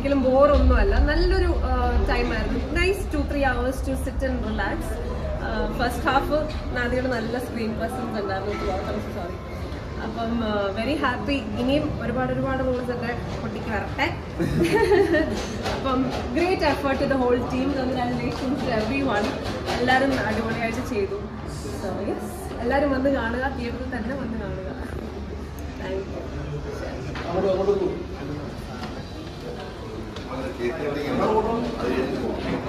ഒരിക്കലും ബോർ ഒന്നുമല്ല നല്ലൊരു ടൈം ആയിരുന്നു nice two three hours to sit and relax first half നാദിയുടെ നല്ല സ്ക്രീൻ പ്രസൻസ് ഉണ്ടായിരുന്നു സോറി അപ്പം വെരി ഹാപ്പി ഇനിയും ഒരുപാട് ഒരുപാട് റോൾസ് ഒക്കെ പൊട്ടിക്ക് വരട്ടെ അപ്പം great effort to the whole team congratulations everyone എല്ലാവരും അടിപൊളിയായിട്ട് ചെയ്തു സോ യെസ് എല്ലാവരും വന്ന് കാണുക തിയേറ്ററിൽ തന്നെ വന്ന് കാണുക താങ്ക് യു അങ്ങോട്ട് അങ്ങോട്ട് പോകും